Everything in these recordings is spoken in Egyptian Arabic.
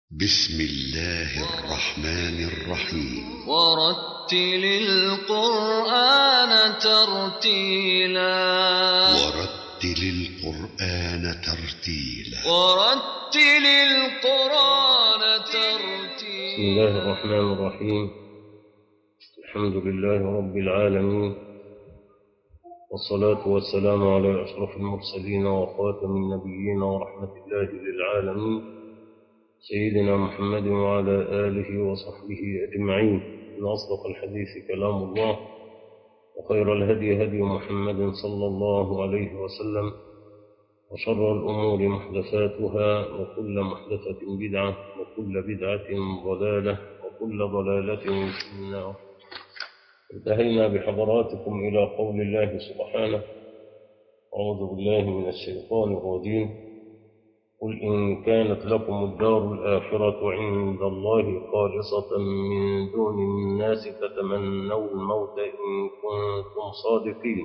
بسم الله الرحمن الرحيم ورتل القرآن ترتيلا ورتل القرآن ترتيلا ورتل القرآن بسم ترتيلا الله الرحمن الرحيم الحمد لله رب العالمين والصلاة والسلام على أشرف المرسلين وخاتم النبيين ورحمة الله للعالمين سيدنا محمد وعلى آله وصحبه أجمعين إن أصدق الحديث كلام الله وخير الهدي هدي محمد صلى الله عليه وسلم وشر الأمور محدثاتها وكل محدثة بدعة وكل بدعة ضلالة وكل ضلالة في النار انتهينا بحضراتكم إلى قول الله سبحانه أعوذ بالله من الشيطان الرجيم قل إن كانت لكم الدار الآخرة عند الله خالصة من دون الناس فتمنوا الموت إن كنتم صادقين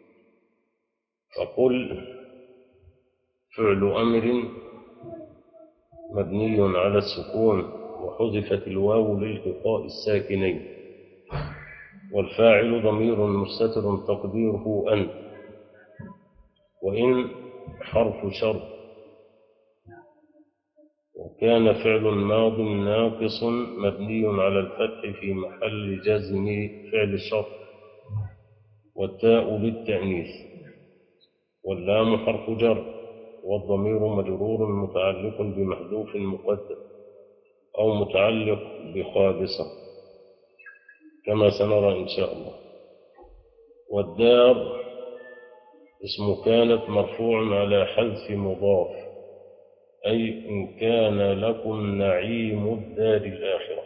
فقل فعل أمر مبني على السكون وحذفت الواو لالتقاء الساكنين والفاعل ضمير مستتر تقديره أنت وإن حرف شرط وكان فعل ماض ناقص مبني على الفتح في محل جزم فعل الشرط والتاء للتأنيث واللام حرف جر والضمير مجرور متعلق بمحذوف مقدم أو متعلق بخالصة كما سنرى إن شاء الله والدار اسم كانت مرفوع على حذف مضاف أي إن كان لكم نعيم الدار الآخرة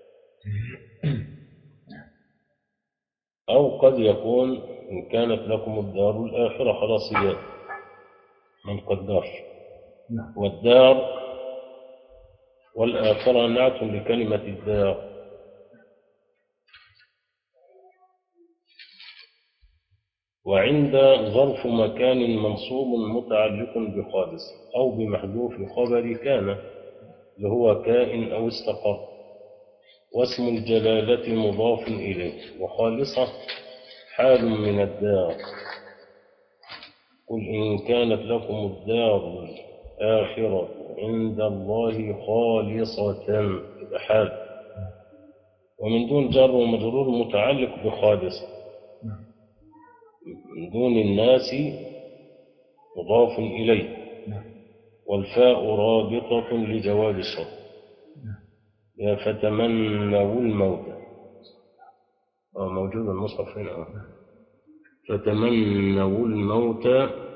أو قد يكون إن كانت لكم الدار الآخرة خلاص هي من قدر والدار والآخرة نعت لكلمة الدار وعند ظرف مكان منصوب متعلق بخالص أو بمحذوف خبر كان اللي هو كائن أو استقر واسم الجلالة مضاف إليه وخالصة حال من الدار قل إن كانت لكم الدار الآخرة عند الله خالصة إذا حال ومن دون جر ومجرور متعلق بخالصة من دون الناس مضاف إليه والفاء رابطة لجواب الشرط يا فتمنوا الموت آه موجود المصحف هنا آه. فتمنوا الموت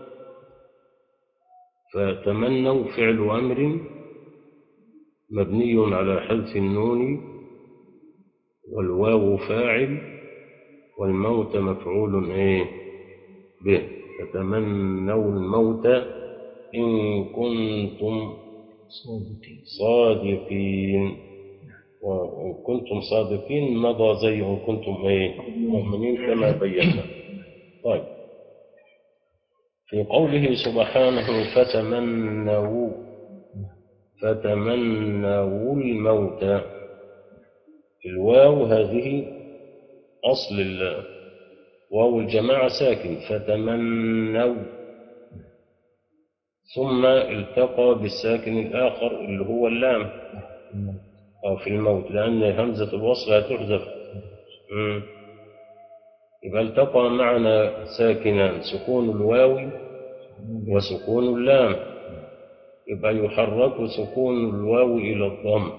فتمنوا فعل أمر مبني على حذف النون والواو فاعل والموت مفعول ايه به فتمنوا الموت إن كنتم صادقين وإن كنتم صادقين مضى زي إن كنتم ايه مؤمنين كما بينا طيب في قوله سبحانه فتمنوا فتمنوا الموت الواو هذه أصل ال- واو الجماعة ساكن فتمنوا ثم التقى بالساكن الآخر اللي هو اللام أو في الموت لأن همزة الوصل هتحذف مم. يبقى التقى معنا ساكنان سكون الواو وسكون اللام يبقى يحرك سكون الواو إلى الضم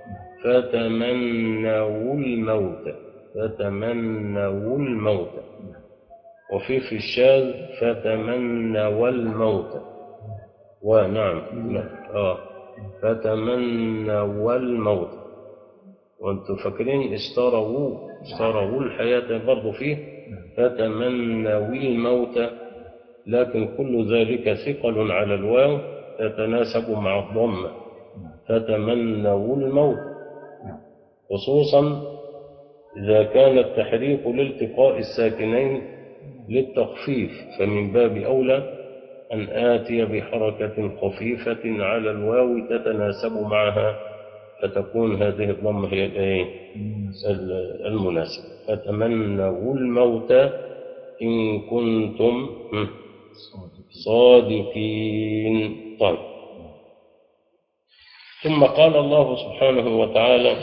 فتمنوا الموت فتمنوا الموت وفي في الشاذ فتمنوا الموت ونعم لا. آه فتمنوا الموت وانتم فاكرين اشتروا اشتروا الحياة برضو فيه فتمنوا الموت لكن كل ذلك ثقل على الواو تتناسب مع الضم فتمنوا الموت خصوصا إذا كان التحريك لالتقاء الساكنين للتخفيف فمن باب أولى أن آتي بحركة خفيفة على الواو تتناسب معها فتكون هذه الضمة هي الإيه؟ ال- المناسبة فتمنوا الموت إن كنتم هم، صادقين طيب ثم قال الله سبحانه وتعالى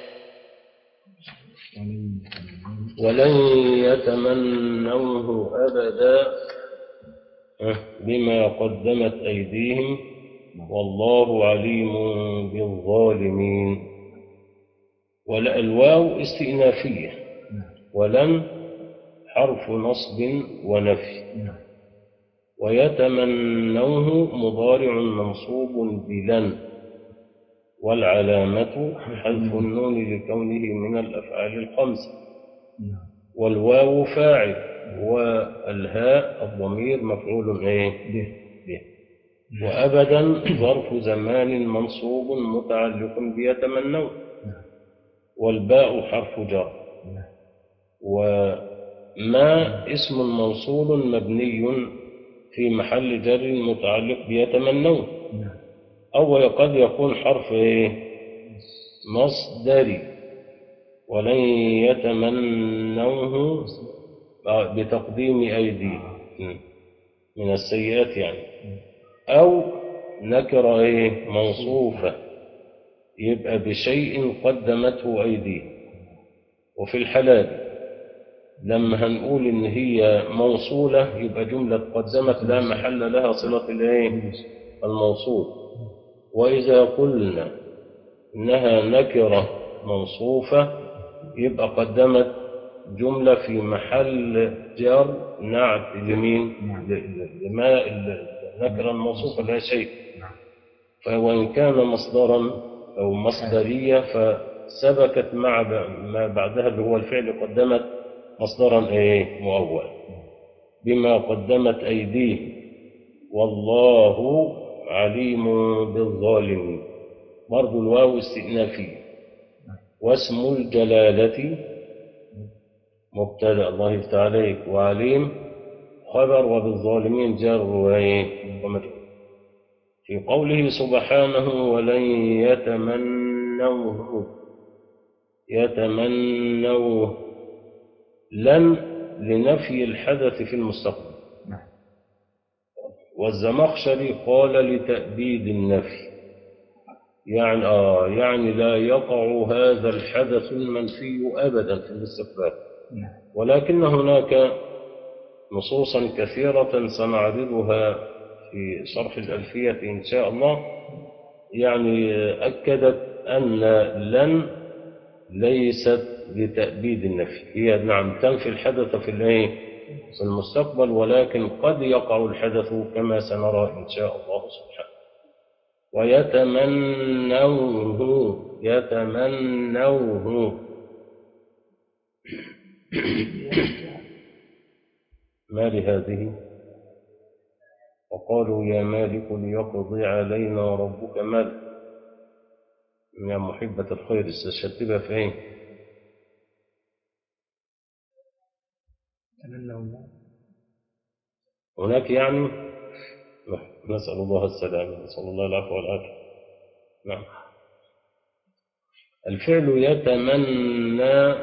ولن يتمنوه أبدا أه، بما قدمت أيديهم والله عليم بالظالمين ولا الواو استئنافية ولن حرف نصب ونفي ويتمنوه مضارع منصوب بلن والعلامة حذف النون لكونه من الأفعال الخمسة والواو فاعل والهاء الضمير مفعول ايه به وأبدا ظرف زمان منصوب متعلق بيتمنون والباء حرف جر وما اسم موصول مبني في محل جر متعلق بيتمنون أو قد يكون حرف إيه؟ مصدري ولن يتمنوه آه، بتقديم أيديهم من السيئات يعني أو نكرة إيه؟ موصوفة يبقى بشيء قدمته أيديهم وفي الحلال لما هنقول إن هي موصولة يبقى جملة قدمت لا محل لها صلة الإيه؟ الموصول وإذا قلنا إنها نكرة موصوفة يبقى قدمت جملة في محل جر نعت لمين؟ ل- ل- لما النكرة الموصوفة لا شيء فوإن كان مصدرا أو مصدرية فسبكت مع ب- ما بعدها اللي هو الفعل قدمت مصدرا إيه؟ مؤول بما قدمت أيديهم والله عليم بالظالمين برضو الواو استئنافية واسم الجلالة مبتدأ الله يفتح عليك وعليم خبر وبالظالمين جار وإيه؟ ومجرور في قوله سبحانه ولن يتمنوه يتمنوه لن لنفي الحدث في المستقبل والزمخشري قال لتأبيد النفي يعني آه يعني لا يقع هذا الحدث المنفي أبدا في الاستقبال ولكن هناك نصوصا كثيرة سنعرضها في شرح الألفية إن شاء الله يعني أكدت أن لن ليست لتأبيد النفي هي نعم تنفي الحدث في الايه في المستقبل ولكن قد يقع الحدث كما سنرى إن شاء الله سبحانه ويتمنوه يتمنوه ما لهذه وقالوا يا مالك ليقضي علينا ربك ماذا يا محبة الخير استشهدتها في ايه هناك يعني نسأل الله السلامة نسأل الله العفو والعافية نعم الفعل يتمنى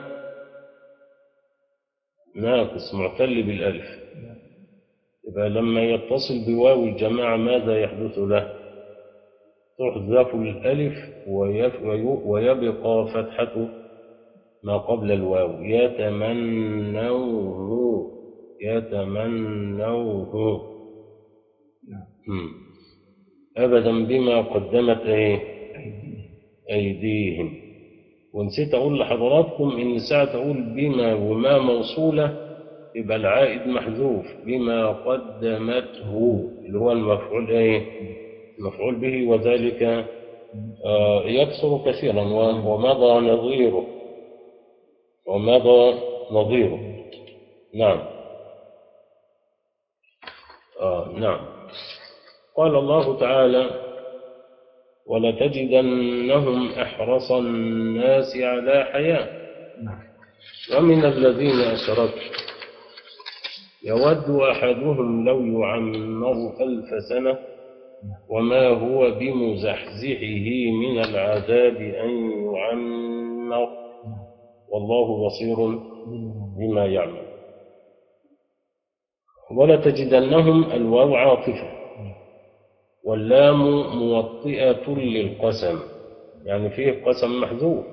ناقص معتل بالألف يبقى لما يتصل بواو الجماعة ماذا يحدث له تحذف الألف ويف- وي- ويبقى فتحة ما قبل الواو يتمنوه يتمنوه مم. أبدا بما قدمت إيه؟ أيديهم ونسيت أقول لحضراتكم إن ساعة أقول بما وما موصولة يبقى العائد محذوف بما قدمته اللي هو المفعول إيه؟ المفعول به وذلك آه، يكثر كثيرا و- ومضى نظيره ومضى نظيره نعم آه نعم قال الله تعالى ولتجدنهم أحرص الناس على حياة ومن الذين أشركوا يود أحدهم لو يعمر ألف سنة وما هو بمزحزحه من العذاب أن يعمر والله بصير بما يعمل ولتجدنهم الواو عاطفة واللام موطئة للقسم يعني فيه قسم محذوف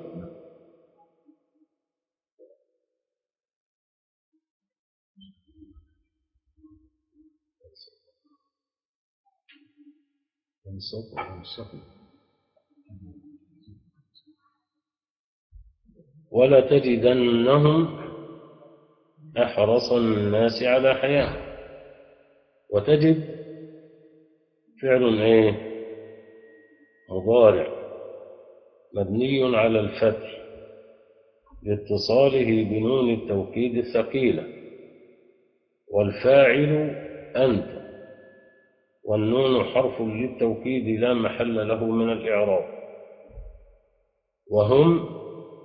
ولتجدنهم أحرص الناس على حياة وتجد فعل ايه مضارع مبني على الفتح لاتصاله بنون التوكيد الثقيلة والفاعل أنت والنون حرف للتوكيد لا محل له من الإعراب وهم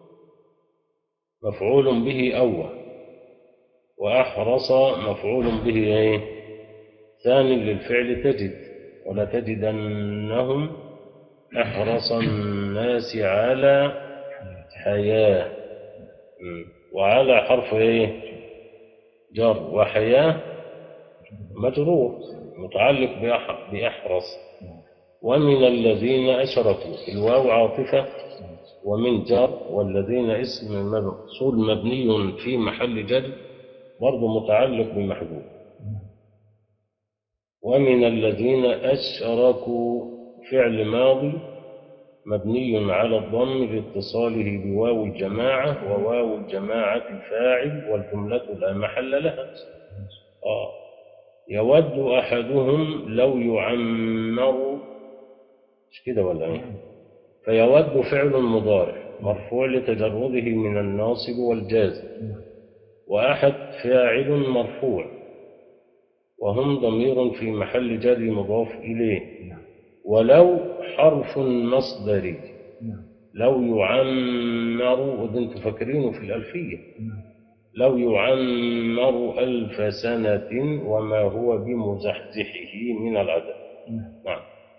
مفعول به أول وأحرص مفعول به إيه؟ ثاني للفعل تجد ولتجدنهم أحرص الناس على حياة م. وعلى حرف إيه جر وحياة مجرور متعلق بأح- بأحرص ومن الذين أشركوا الواو عاطفة ومن جر والذين اسم موصول مبني في محل جر برضه متعلق بمحذوف ومن الذين أشركوا فعل ماضي مبني على الضم لاتصاله بواو الجماعة وواو الجماعة فاعل والجملة لا محل لها آه. يود أحدهم لو يعمر مش كده ولا ايه فيود فعل مضارع مرفوع لتجرده من الناصب والجازم وأحد فاعل مرفوع وهم ضمير في محل جر مضاف إليه ولو حرف مصدري لو يعمر وده انتوا فاكرينه في الألفية لو يعمر ألف سنة وما هو بمزحزحه من العذاب نعم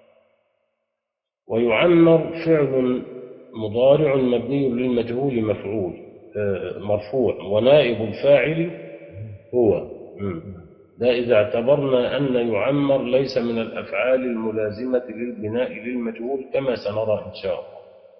ويعمر فعل مضارع مبني للمجهول مفعول آه، مرفوع ونائب الفاعل هو مم. ده إذا اعتبرنا أن يعمر ليس من الأفعال الملازمة للبناء للمجهول كما سنرى إن شاء الله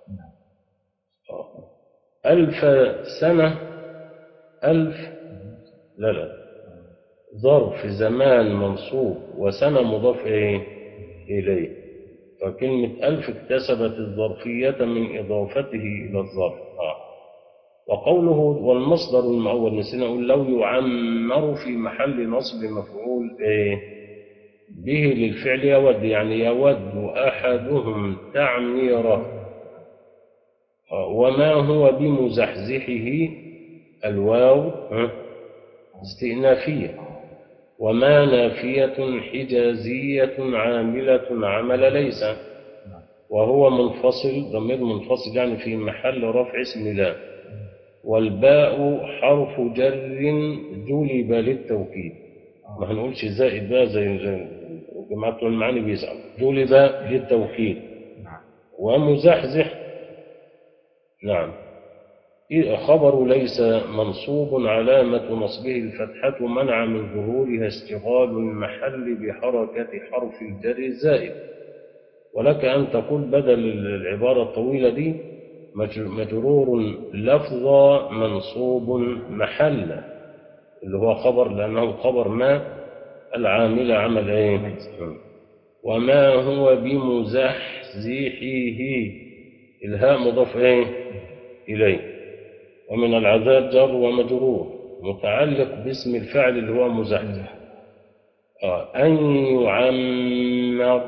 آه. ألف سنة ألف لا لا ظرف زمان منصوب وسنة مضاف إيه؟ إليه فكلمة ألف اكتسبت الظرفية من إضافته إلى الظرف آه. وقوله والمصدر المؤول نسينا نقول لو يعمر في محل نصب مفعول إيه؟ به للفعل يود يعني يود أحدهم تعميره آه. وما هو بمزحزحه الواو ها؟ استئنافية وما نافية حجازية عاملة عمل ليس وهو منفصل ضمير منفصل يعني في محل رفع اسم لا والباء حرف جر جلب للتوكيد ما هنقولش زائد بقى زي زي جماعة المعاني بيزعل جلب للتوكيد ومزحزح نعم خبر ليس منصوب علامة نصبه الفتحة منع من ظهورها اشتغال المحل بحركة حرف الجر الزائد ولك أن تقول بدل العبارة الطويلة دي مجرور لفظا منصوب محلا اللي هو خبر لأنه خبر ما العامل عمل ايه وما هو بمزحزحه الهاء مضاف ايه إليه ومن العذاب جر ومجرور متعلق باسم الفعل اللي هو مزحزح آه. أن يعمر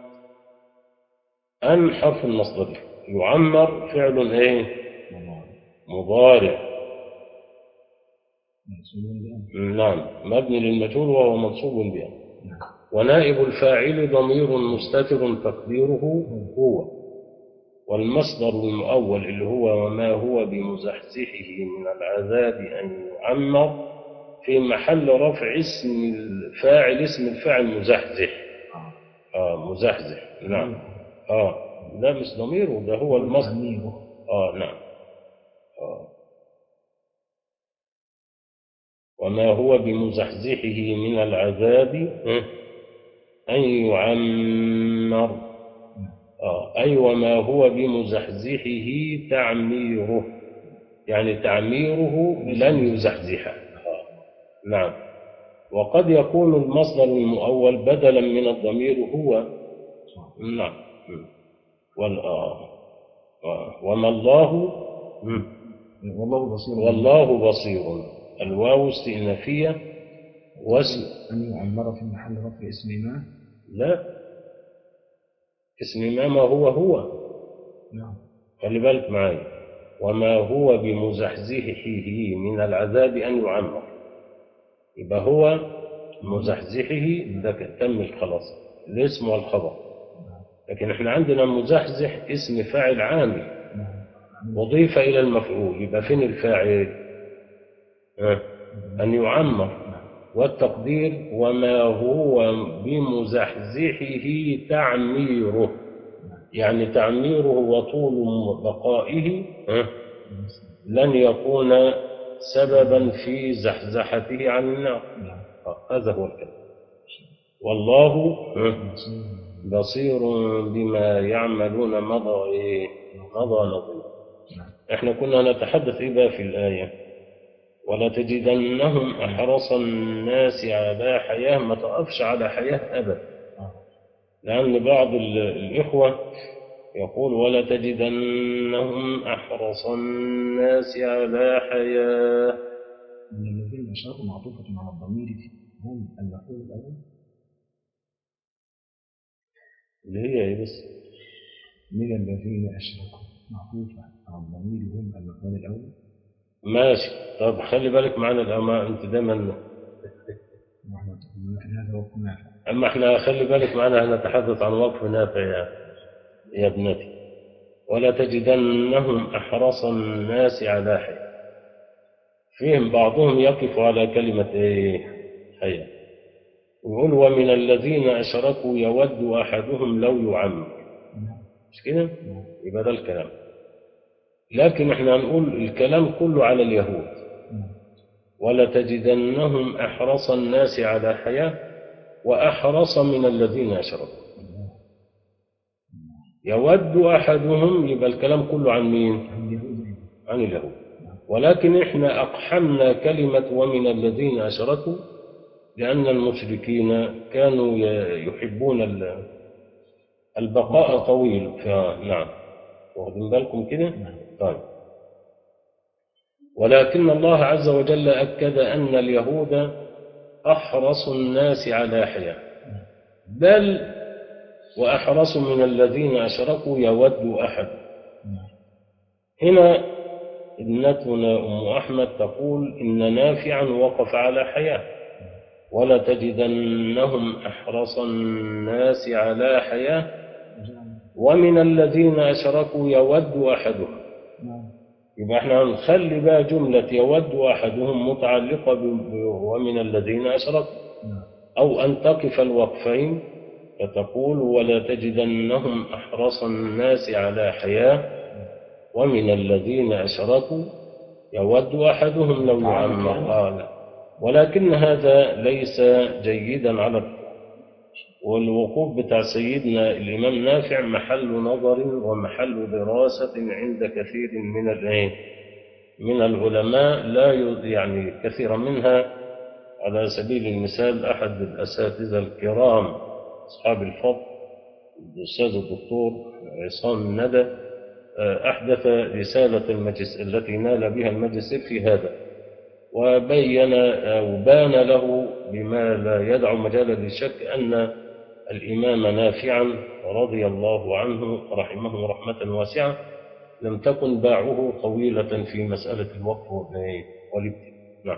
أن حرف المصدر يعمر فعل إيه مضارع نعم مبني للمجهول وهو منصوب به ونائب الفاعل ضمير مستتر تقديره هو والمصدر المؤول اللي هو وما هو بمزحزحه من العذاب أن يعمر في محل رفع اسم الفاعل اسم الفاعل مزحزح آه مزحزح نعم اه لا مش ضميره ده هو المصدر ضميره اه نعم آه. وما هو بمزحزحه من العذاب آه، أن يعمر آه. أي وما هو بمزحزحه تعميره يعني تعميره لن يزحزحه آه. نعم وقد يكون المصدر المؤول بدلا من الضمير هو نعم وال آه. آه. وما الله مم. والله بصير والله بصير الواو استئنافية واسم أن يعمر في محل رفع اسم ما لا اسم ما ما هو هو نعم خلي بالك معي وما هو بمزحزحه من العذاب أن يعمر يبقى هو مزحزحه ده تم خلاص الاسم والخبر لكن احنا عندنا مزحزح اسم فاعل عامل نعم وضيف إلى المفعول يبقى فين الفاعل ها؟ أن يعمر والتقدير وما هو بمزحزحه تعميره يعني تعميره وطول بقائه ها؟ لن يكون سببا في زحزحته عن النار نعم آه، هذا هو الكلام والله ها؟ بصير بصير بما يعملون مضى إيه؟ مضى نظير نعم احنا كنا نتحدث إيه بقى في الآية ولتجدنهم أحرص الناس على حياة ما تقفش على حياة أبدا آه. لأن بعض ال- الإخوة يقول ولتجدنهم أحرص الناس على حياة من الذين أشركوا معطوفة على الضمير هم المفعول الأول اللي هي إيه بس من الذين أشركوا معطوفة على الضمير هم المفعول الأول ماشي طب خلي بالك معنا الأمان أنت دايما ورحمة الله هذا وقت نافع أما احنا خلي بالك معنا نتحدث عن وقف نافع يا, يا ابنتي ولا تجدنهم أحرص الناس على حياة فيهم بعضهم يقف على كلمة إيه حياة يقول ومن الذين أشركوا يود أحدهم لو يعمر نعم مش كده نعم يبقى ده الكلام لكن احنا هنقول الكلام كله على اليهود نعم ولتجدنهم أحرص الناس على حياة وأحرص من الذين أشركوا الله يود أحدهم يبقى الكلام كله عن مين؟ عن اليهود أيضا عن اليهود ولكن احنا أقحمنا كلمة ومن الذين أشركوا لأن المشركين كانوا ي- يحبون ال- البقاء طويل فنعم واخدين بالكم كده؟ نعم طيب ولكن الله عز وجل أكد أن اليهود أحرص الناس على حياة بل وأحرص من الذين أشركوا يود أحد نعم هنا ابنتنا أم أحمد تقول إن نافعا وقف على حياة ولا تجدنهم أحرص الناس على حياة وجعل ومن الذين أشركوا يود أحدهم نعم يبقى احنا هنخلي بقى جملة يود أحدهم متعلقة ب- ب- ومن الذين أشركوا نعم أو أن تقف الوقفين فتقول ولا تجدنهم أحرص الناس على حياة ومن الذين أشركوا يود أحدهم لو يعمر آه ولكن هذا ليس جيدا على الإطلاق. والوقوف بتاع سيدنا الإمام نافع محل نظر ومحل دراسة عند كثير من الإيه؟ من العلماء لا ي- يعني كثيرا منها على سبيل المثال أحد الأساتذة الكرام أصحاب الفضل الأستاذ الدكتور عصام الندى آه، أحدث رسالة المجلس التي نال بها الماجستير في هذا وبين أو بان له بما لا يدع مجالا للشك أن الإمام نافعا رضي الله عنه رحمه رحمة واسعة لم تكن باعه طويلة في مسألة الوقف والإيه؟ والابتلاء نعم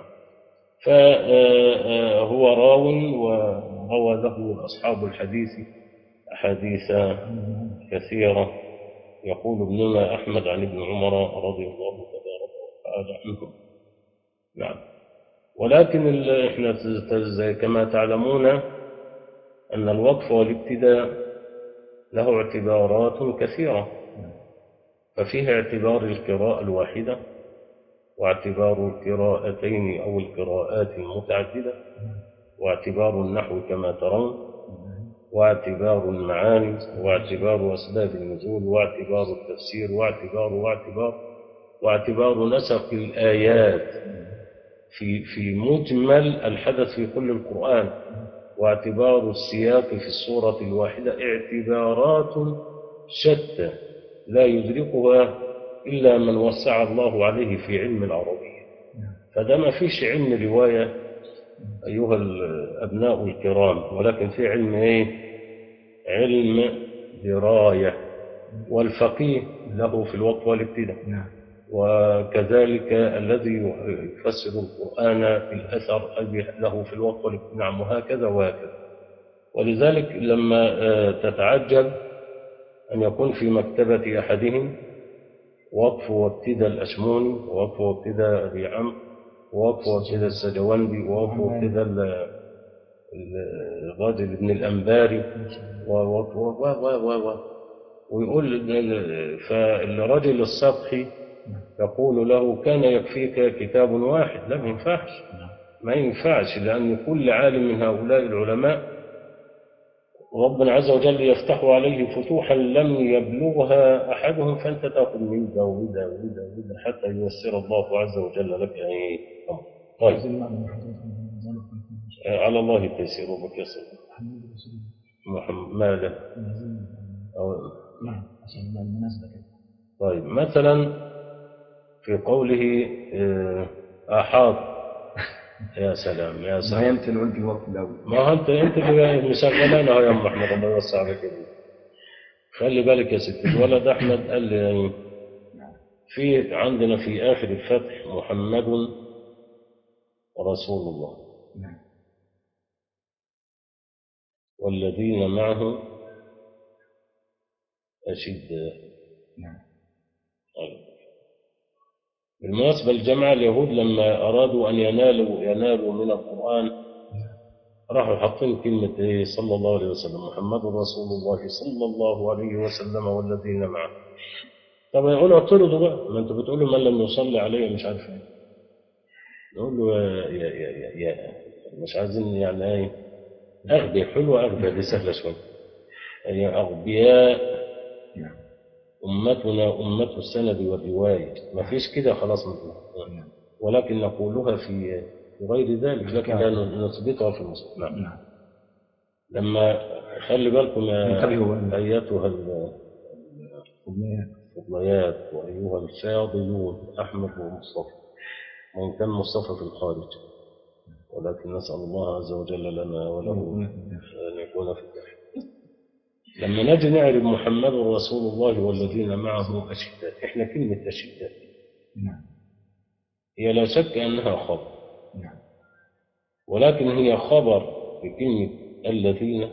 فهو راو وروى له أصحاب الحديث أحاديث كثيرة يقول ابننا أحمد عن ابن عمر رضي الله تبارك وتعالى عنه نعم ولكن ال- احنا ت- ت- زي كما تعلمون أن الوقف والابتداء له اعتبارات كثيرة ففيه اعتبار القراءة الواحدة واعتبار القراءتين أو القراءات المتعددة واعتبار النحو كما ترون واعتبار المعاني واعتبار أسباب النزول واعتبار التفسير واعتبار واعتبار واعتبار نسق الآيات في في مجمل الحدث في كل القرآن واعتبار السياق في الصورة الواحدة اعتبارات شتى لا يدركها إلا من وسع الله عليه في علم العربية فده ما فيش علم رواية أيها الأبناء الكرام ولكن في علم إيه؟ علم دراية والفقيه له في الوقت والابتداء نعم وكذلك الذي يفسر القرآن بالأثر أي له في الوقت والابتداء نعم وهكذا وهكذا ولذلك لما آه، تتعجب أن يكون في مكتبة أحدهم وقف وابتدى الأشموني ووقف وابتدى أبي عمرو ووقف وابتدى السجوندي ووقف وابتدى ال- ال- الراجل ابن الأنباري و و و و و و و ويقول ال- فالرجل السطحي يقول له كان يكفيك كتاب واحد لا ما ينفعش ما ينفعش لأن كل عالم من هؤلاء العلماء ربنا عز وجل يفتح عليه فتوحا لم يبلغها أحدهم فأنت تأخذ من ده وده وده وده حتى ييسر الله عز وجل لك أي أمر طيب عايزين المعنى من حضرتك من ذلك يكون آه، على الله التيسير وبكسر محمد رسول الله محمد ما له عايزين أو نعم عشان المناسبة كده طيب مثلا في قوله آه، أحاط يا سلام يا ما سلام يمكن قلت الوقت الأول ما هو انت انت اللي مشغلان اهو يا ام احمد الله يوسع عليك يا ابني. خلي بالك يا ست الولد احمد قال لي يعني في عندنا في اخر الفتح محمد رسول الله نعم والذين معه أشداء نعم بالمناسبة الجماعة اليهود لما أرادوا أن ينالوا ينالوا من القرآن راحوا حاطين كلمة إيه صلى الله عليه وسلم محمد رسول الله صلى الله عليه وسلم والذين معه طب يقولوا اعترضوا بقى ما انتوا بتقولوا من لم يصلي عليه مش عارف ايه نقول له يا يا يا, يا, يا مش عايزين يعني ايه اغبياء حلوه اغبياء دي سهله شويه يعني اغبياء نعم أمتنا أمة السند والرواية ما فيش كده خلاص مثل نعم ولكن نقولها في في غير ذلك لكن لا نثبتها في المصحف نعم نعم لما خلي بالكم يا انتبهوا أيتها ال- والله الفضليات وأيها الفاضلون أحمد ومصطفى وإن كان مصطفى في الخارج ولكن نسأل الله عز وجل لنا وله أن يكون في الداخل لما نجي نعرف محمد رسول الله والذين معه أشداء إحنا كلمة أشداء نعم هي لا شك أنها خبر نعم ولكن هي خبر بكلمة الذين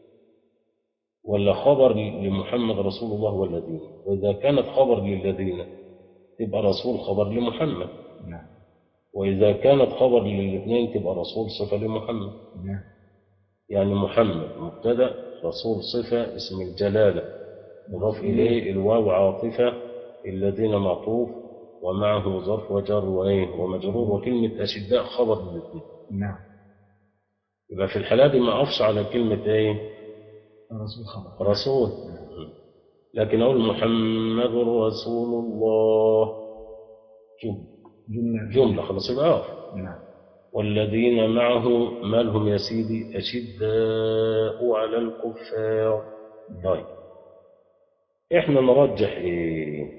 ولا خبر لمحمد رسول الله والذين وإذا كانت خبر للذين تبقى رسول خبر لمحمد نعم وإذا كانت خبر للاثنين تبقى رسول صفة لمحمد نعم يعني محمد مبتدأ رسول صفة اسم الجلالة مضاف إليه الواو عاطفة الذين معطوف ومعه ظرف وجر وإيه ومجرور وكلمة أشداء خبر للاثنين نعم يبقى في الحالة دي ما أقفش على كلمة إيه الرسول خبر رسول لكن أقول محمد رسول الله جملة, جملة جملة خلاص يبقى أقف نعم والذين معه ما لهم يا سيدي أشداء على الكفار طيب إحنا نرجح إيه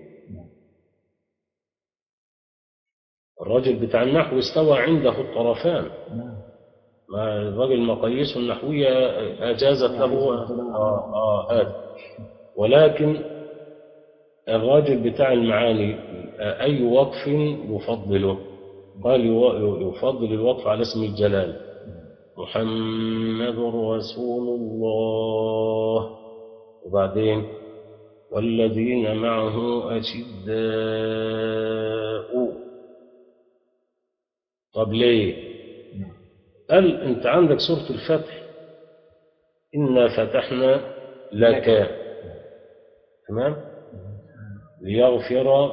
الراجل بتاع النحو استوى عنده الطرفان نعم ما الراجل مقاييسه النحوية أجازت له آه آه هذا ولكن الراجل بتاع المعاني آه، أي وقف يفضله قال يو- يفضل الوقف على اسم الجلال محمد رسول الله وبعدين والذين معه أشداء طب ليه نعم قال انت عندك سورة الفتح إنا فتحنا لك تمام ليغفر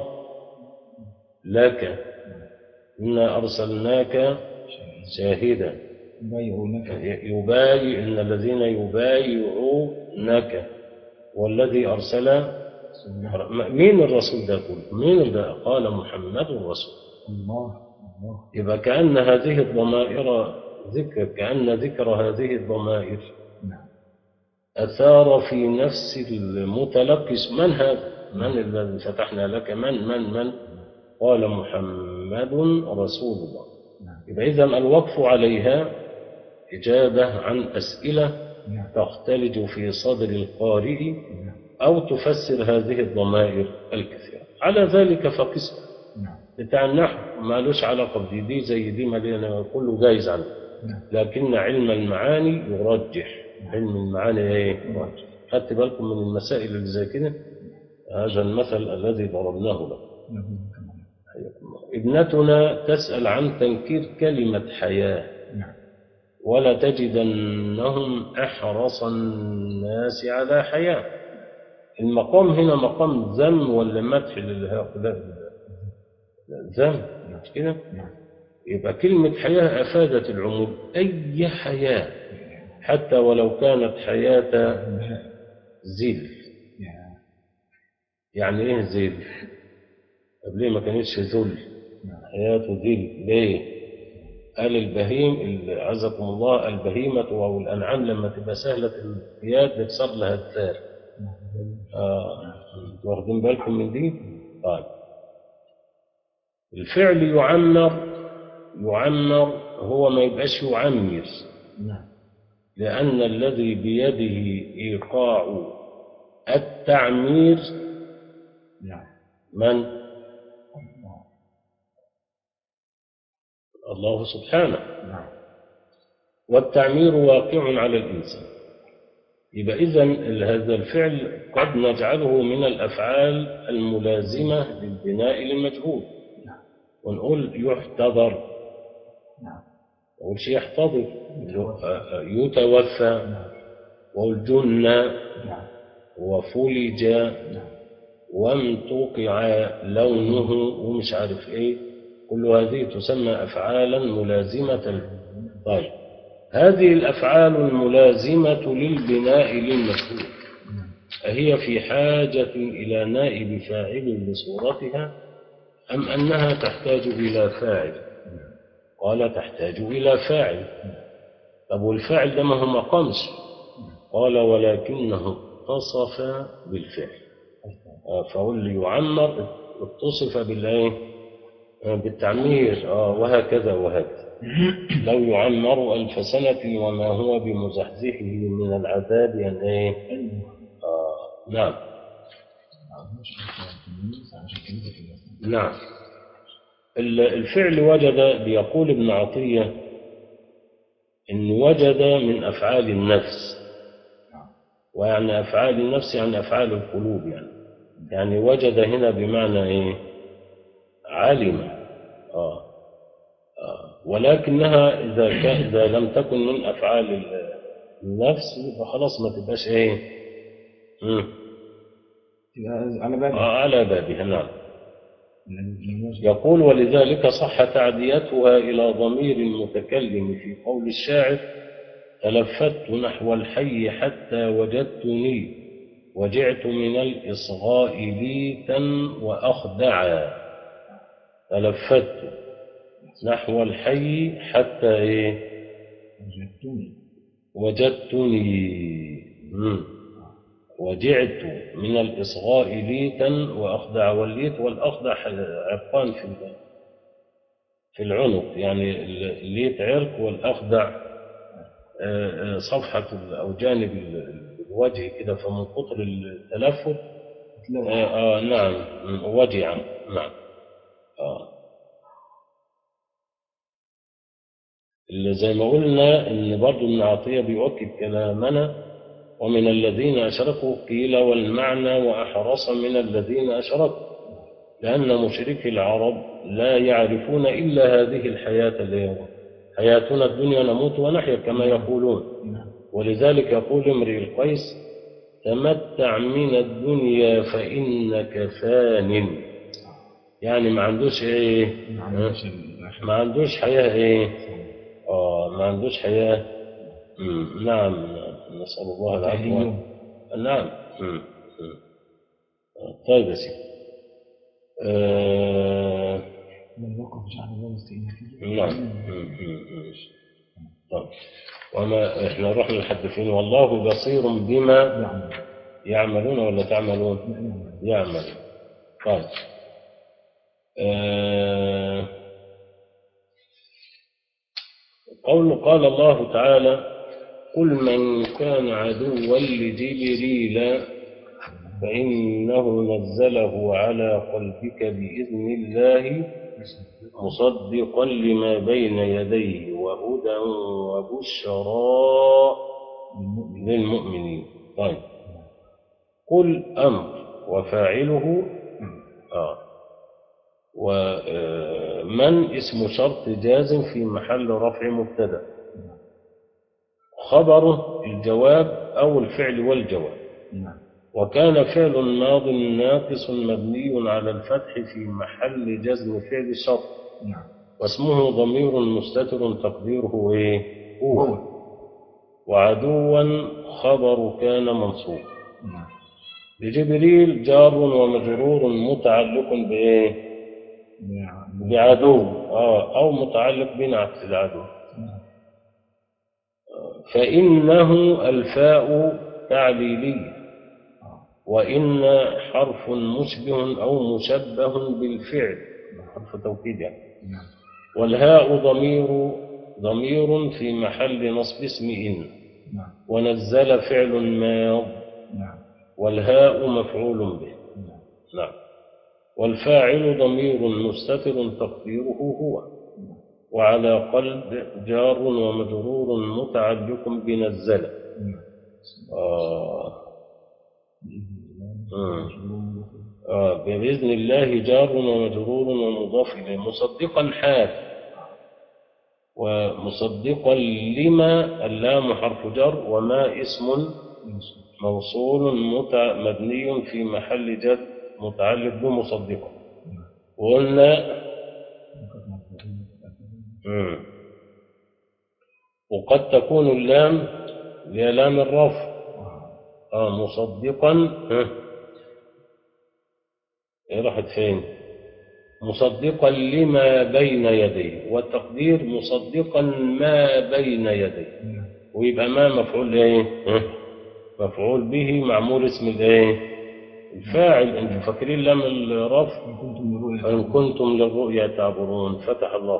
لك إنا أرسلناك شاهدا بايعونك يبايع إن الذين يبايعونك والذي أرسل مين الرسول ده كله مين ده قال محمد رسول الله الله يبقى كأن هذه الضمائر ذكر كأن ذكر هذه الضمائر نعم أثار في نفس المتلقي من هذا من الذي فتحنا لك من من من قال محمد رسول الله نعم يبقى إذا الوقف عليها إجابة عن أسئلة نعم تختلج في صدر القارئ نعم أو تفسر هذه الضمائر الكثيرة على ذلك فقس نعم بتاع النحو مالوش علاقة بدي دي زي دي مليانة كله جايز عنه نعم لكن علم المعاني يرجح علم المعاني ايه يرجح خدت بالكم من المسائل اللي زي كده هذا المثل الذي ضربناه لكم نعم كمان. حياكم الله. ابنتنا تسأل عن تنكير كلمة حياة نعم ولا تجدنهم أحرص الناس على حياة المقام هنا مقام ذم ولا مدح لهؤلاء ذم مش كده نعم يبقى كلمة حياة أفادت العموم أي حياة حتى ولو كانت حياة البهائم. زل يا يعني إيه زل؟ طب ليه ما كانتش ذل؟ نعم حياة ذل ليه؟ قال البهيم ال- عزكم الله البهيمة أو الأنعام لما تبقى سهلة القياد بتصير لها الثار نعم آه. انتوا واخدين بالكم من دي؟ طيب الفعل يعمر يعمر هو ما يبقاش يعمر نعم لأن الذي بيده إيقاع التعمير نعم من؟ الله الله سبحانه نعم والتعمير واقع على الإنسان يبقى إذا هذا الفعل قد نجعله من الأفعال الملازمة للبناء للمجهول نعم ونقول يحتضر نعم نقول شيء يحتضر يتوفى نعم والجن نعم وفلج نعم وامتقع لونه ومش عارف ايه كل هذه تسمى افعالا ملازمه طيب هذه الافعال الملازمه للبناء للمشهور نعم أهي في حاجة إلى نائب فاعل لصورتها أم أنها تحتاج إلى فاعل قال تحتاج إلى فاعل طب والفاعل ده ما هو مقامش قال ولكنه اتصف بالفعل آه، فقول لي يعمر اتصف بالايه آه، بالتعمير آه وهكذا وهكذا لو يعمر ألف سنة وما هو بمزحزحه من العذاب أن إيه آه نعم نعم ال- الفعل وجد بيقول ابن عطية إن وجد من أفعال النفس ويعني أفعال النفس يعني أفعال القلوب يعني يعني وجد هنا بمعنى إيه علم آه. آه. ولكنها إذا كان إذا لم تكن من أفعال ال- النفس يبقى خلاص ما تبقاش إيه مم. على بالي آه على بابها نعم لأن الوجه- يقول ولذلك صح تعديتها إلى ضمير المتكلم في قول الشاعر تلفت نحو الحي حتى وجدتني وجعت من الإصغاء ليتا وأخدعا تلفت نحو الحي حتى إيه وجدتني وجدتني مم. وجعت من الإصغاء ليتا وأخدع والليت والأخدع عرقان في ال- في العنق يعني الليت عرق والأخدع آه، آه، صفحة ال- أو جانب ال- الوجه كده فمن كتر التلفت تلاقي آه آه نعم م- وجعا نعم آه. اللي زي ما قلنا ان برضو ابن عطية بيؤكد كلامنا ومن الذين أشركوا قيل والمعنى وأحرص من الذين أشركوا لأن مشركي العرب لا يعرفون إلا هذه الحياة اليوم حياتنا الدنيا نموت ونحيا كما يقولون نعم ولذلك يقول امرئ القيس تمتع من الدنيا فإنك فان يعني ما عندوش ايه ما عندوش الآخرة ما عندوش حياة ايه اه ما عندوش حياة مم. نعم نعم. نسأل الله العفو تهيئ. نعم مم. مم. طيب يا سيدي آه من وقف جعل الله استئنافية نعم مم. مم. طيب وما احنا رحنا لحد فين والله بصير بما نعم يعملون ولا تعملون نعم يعمل طيب آه قول قال الله تعالى قل من كان عدوا لجبريل فإنه نزله على قلبك بإذن الله مصدقا لما بين يديه وهدى وبشرى للمؤمن للمؤمنين طيب قل أمر وفاعله آه ومن اسم شرط جازم في محل رفع مبتدا خبره الجواب أو الفعل والجواب نعم وكان فعل ماض ناقص مبني على الفتح في محل جزم فعل شرط نعم واسمه ضمير مستتر تقديره ايه هو هو وعدوا خبر كان منصوب نعم لجبريل جار ومجرور متعلق بايه نعم بعدو آه أو متعلق بنعت العدو نعم. فإنه الفاء تعليلية وإن حرف مشبه أو مشبه بالفعل حرف توكيد يعني نعم والهاء ضمير ضمير في محل نصب اسم إن نعم ونزل فعل ماض نعم والهاء مفعول به نعم نعم والفاعل ضمير مستتر تقديره هو وعلى قلب جار ومجرور متعلق بنزل نعم آه بإذن مم. الله آه بإذن الله جار ومجرور ومضاف إليه مصدقا حال ومصدقا لما اللام حرف جر وما اسم موصول متع مبني في محل جر متعلق بمصدقا وقلنا مم. وقد تكون اللام هي لام الرفع آه مصدقا ها. إيه راحت فين مصدقا لما بين يديه والتقدير مصدقا ما بين يديه نعم ويبقى ما مفعول ايه ها؟ مفعول به معمول اسم الايه الفاعل انتم فاكرين لام الرفع إن كنتم لرؤيا فإن كنتم للرؤيا تعبرون فتح الله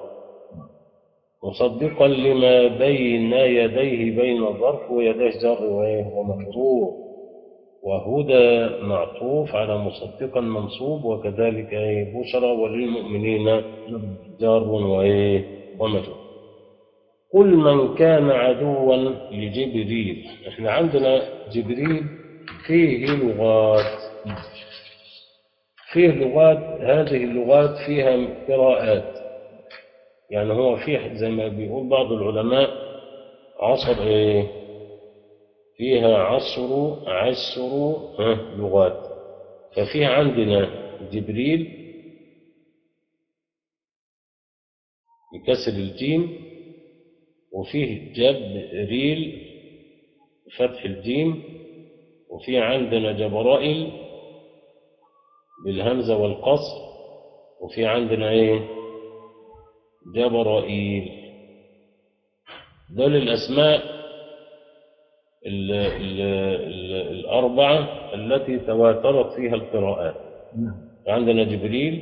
مصدقا لما بين يديه بين الظرف ويديه جر وإيه؟ ومجرور وهدى معطوف على مصدقا منصوب وكذلك إيه؟ بشرى وللمؤمنين جار وإيه؟ ومجرور قل من كان عدوا لجبريل احنا عندنا جبريل فيه لغات فيه لغات هذه اللغات فيها قراءات يعني هو فيه زي ما بيقول بعض العلماء عصر ايه فيها عصر عشر ها لغات ففيه عندنا جبريل بكسر الجيم وفيه جبريل فتح الجيم وفي عندنا جبرائيل بالهمزة والقصر وفي عندنا ايه جبرائيل دول الأسماء ال ال ال الأربعة التي تواترت فيها القراءات نعم عندنا جبريل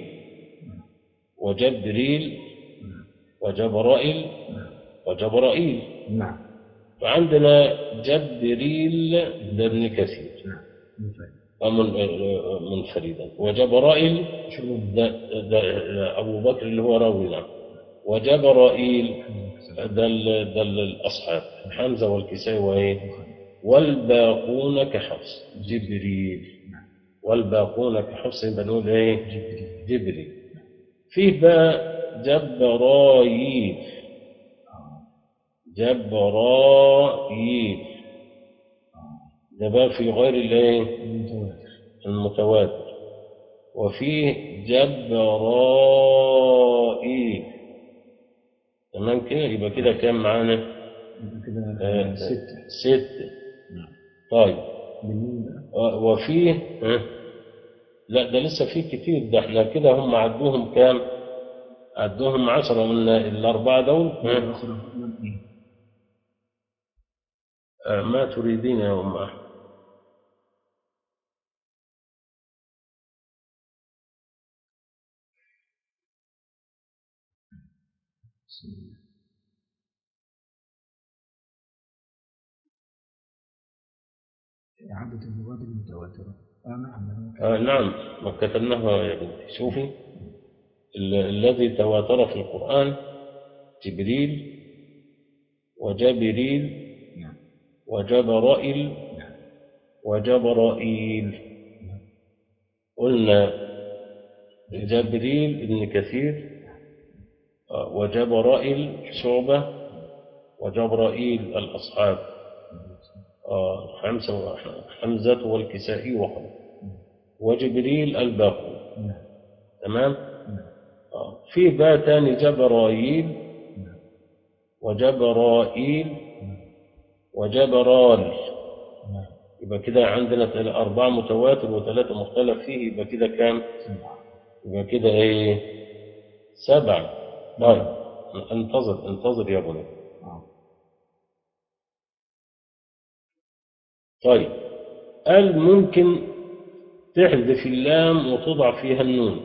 وجبريل وجبرائيل وجبرائيل نعم فعندنا جبريل ده ابن كثير نعم بالفعل ومن- منفردا وجبرائيل شغل ده, ده أبو بكر اللي هو راوي نعم وجبرائيل ده, ال- ده ال- الأصحاب حمزة والكسائي وإيه والباقون كحفص جبريل والباقون كحفص يبقى نقول إيه جبريل جبريل فيه بقى جبرايل جبرايل ده بقى في غير الايه المتواتر المتواتر وفيه جبرائيل تمام كده يبقى كده كام معانا يبقى كده آه، ستة ستة نعم طيب بالمين بقى؟ آه، وفيه ها؟ لا ده لسه فيه كتير ده احنا كده هم عدوهم كام عدوهم عشرة من الأربعة دول ها؟ الآخر أفضل إيه؟ آه، ما تريدين يا أم أحمد بسم الله. إعادة اللغات المتواترة آه نعم نعم. آه نعم ما كتبناها يا بنتي شوفي ال- الذي تواتر في القرآن جبريل وجبريل نعم وجبرائيل نعم وجبرائيل قلنا جبريل ابن كثير آه، وجبرائيل شعبة وجبرائيل الأصحاب آه، حمزة حمزة والكسائي وخلف وجبريل الباقي نعم تمام نعم آه، في بقى تاني جبرائيل نعم وجبرائيل وجبرال نعم يبقى كده عندنا تل- أربعة متواتر وثلاثة مختلف فيه يبقى كده كام؟ سبعة يبقى كده إيه؟ سبعة طيب انتظر انتظر يا بني آه. طيب قال ممكن تحذف اللام وتضع فيها النون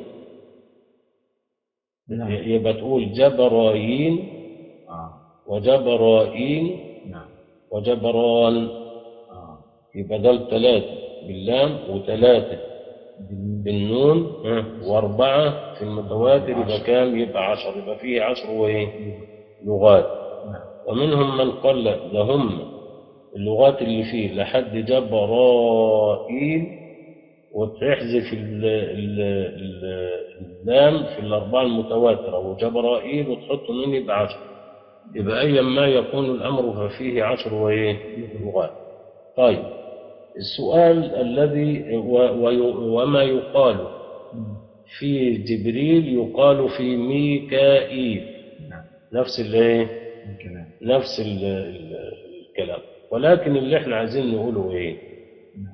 نعم يبقى تقول جبرايين آه وجبرائيل نعم وجبران آه يبقى ده الثلاثة باللام وثلاثة بالمين بالنون ها، وأربعة في المتواتر يبقى كام؟ يبقى عشر يبقى فيه عشر وإيه؟ لغات نعم ومنهم من قال لا، ده هم اللغات اللي فيه لحد جبرائيل وتحذف ال- ال- ال- اللام في الأربعة المتواترة وجبرائيل وتحط نون يبقى عشر يبقى أيا ما يكون الأمر ففيه عشر وإيه؟ لغات طيب السؤال الذي و- وي- وما يقال مم. في جبريل يقال في ميكائيل نعم نفس الايه الكلام نفس ال ال الكلام ولكن اللي احنا عايزين نقوله ايه نعم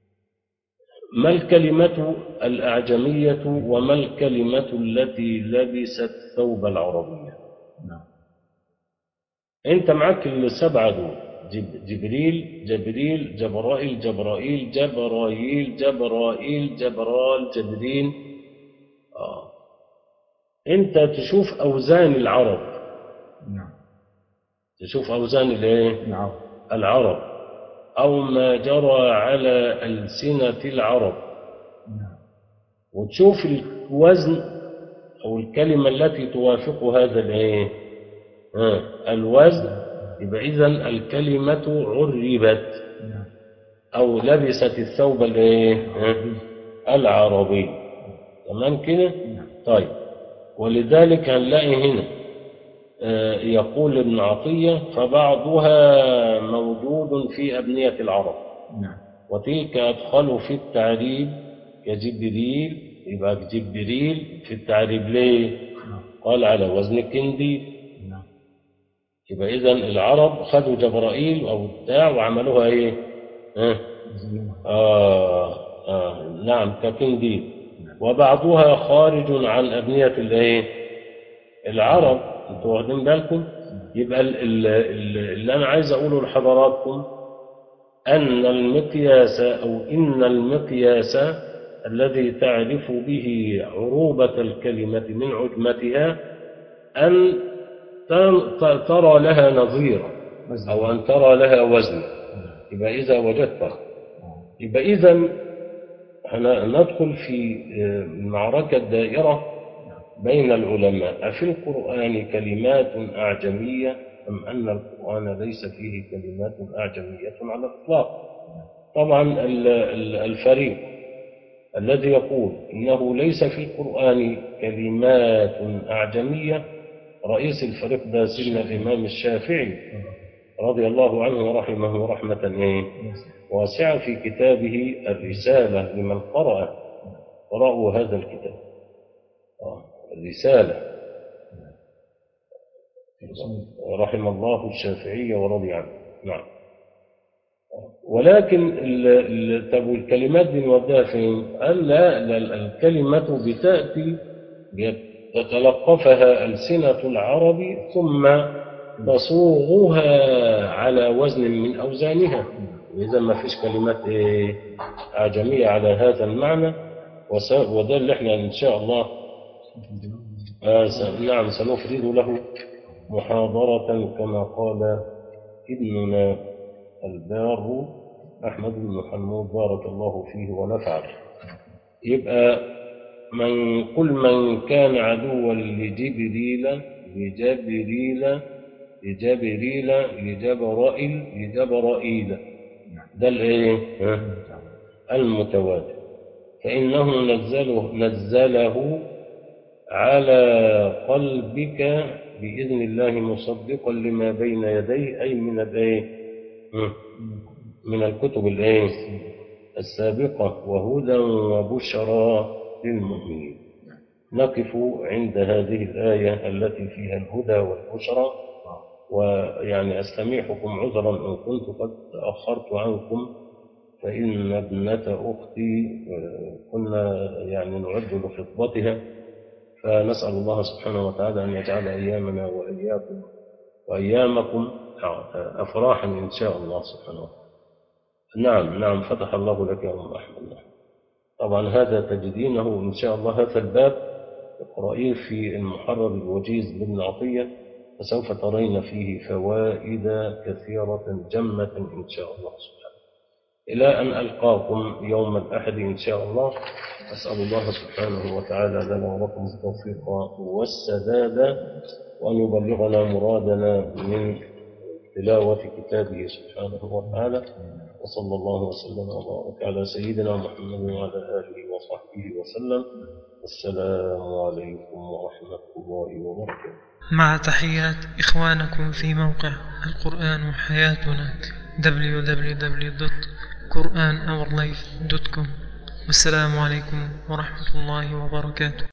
ما الكلمة الأعجمية وما الكلمة التي لبست ثوب العربية نعم انت معاك السبعة دول جب جبريل جبريل جبرائيل جبرائيل جبرائيل جبرائيل جبرال جبريل آه. انت تشوف اوزان العرب نعم تشوف اوزان الايه نعم العرب او ما جرى على السنه العرب نعم وتشوف الوزن او الكلمه التي توافق هذا الايه آه. الوزن يبقى اذا الكلمه عربت نعم او لبست الثوب الايه آه. العربي تمام كده نعم طيب ولذلك هنلاقي هنا آه، يقول ابن عطية فبعضها موجود في أبنية العرب نعم وتلك أدخل في التعريب كجبريل يبقى جبريل في التعريب ليه؟ نعم قال على وزن كندي نعم يبقى إذا العرب خدوا جبرائيل أو بتاع وعملوها إيه؟ ها؟ زينها آه آه نعم ككندي وبعضها خارج عن أبنية الإيه؟ العرب انتوا واخدين بالكم؟ يبقى ال- ال- ال- اللي أنا عايز أقوله لحضراتكم أن المقياس أو إن المقياس الذي تعرف به عروبة الكلمة من عجمتها أن ت- ترى لها نظيرا وزن. أو أن ترى لها وزن نعم يبقى إذا وجدت آه. يبقى إذا احنا ندخل في آه، معركة دائرة بين العلماء أفي القرآن كلمات أعجمية أم أن القرآن ليس فيه كلمات أعجمية على الإطلاق طبعا ال- ال- الفريق الذي يقول إنه ليس في القرآن كلمات أعجمية رئيس الفريق ده سيدنا الإمام الشافعي رضي الله عنه ورحمه رحمة إيه؟ واسعة في كتابه الرسالة لمن قرأ قرأوا هذا الكتاب آه، الرسالة رحم الله الشافعي ورضي عنه نعم ولكن ال- ال- طب والكلمات دي نوديها فين؟ قال لا لا، ال- الكلمة بتأتي تتلقفها ألسنة العرب ثم تصوغها على وزن من أوزانها إذا ما فيش كلمات إيه أعجمية على هذا المعنى وس- وده اللي احنا إن شاء الله آه س- نعم سنفرد له محاضرة كما قال ابننا البار أحمد بن محمود بارك الله فيه ونفع به. يبقى من كل من كان عدوا لجبريل لجبريل لجبريل لجبرائيل لجبرائيل ده الايه ها؟ المتواتر فإنه نزله نزله على قلبك بإذن الله مصدقا لما بين يديه أي من الايه ها؟ من الكتب الايه السابقة وهدى وبشرى للمؤمنين نقف عند هذه الآية التي فيها الهدى والبشرى ويعني أستميحكم عذرا إن كنت قد تأخرت عنكم فإن ابنة أختي آه، كنا يعني نعد لخطبتها فنسأل الله سبحانه وتعالى أن يجعل أيامنا وإياكم وأيامكم أفراحا إن شاء الله سبحانه وتعالى نعم نعم فتح الله لك يا أم أحمد نعم. طبعا هذا تجدينه إن شاء الله هذا الباب اقرأيه في المحرر الوجيز لابن عطية فسوف ترين فيه فوائد كثيرة جمة إن شاء الله سبحانه إلى أن ألقاكم يوم الأحد إن شاء الله أسأل الله سبحانه وتعالى لنا ولكم التوفيق والسداد وأن يبلغنا مرادنا من تلاوة كتابه سبحانه وتعالى وصلى الله وسلم وبارك على سيدنا محمد وعلى آله وصحبه وسلم السلام عليكم ورحمة الله وبركاته مع تحيات إخوانكم في موقع القرآن حياتنا www.quranourlife.com والسلام عليكم ورحمة الله وبركاته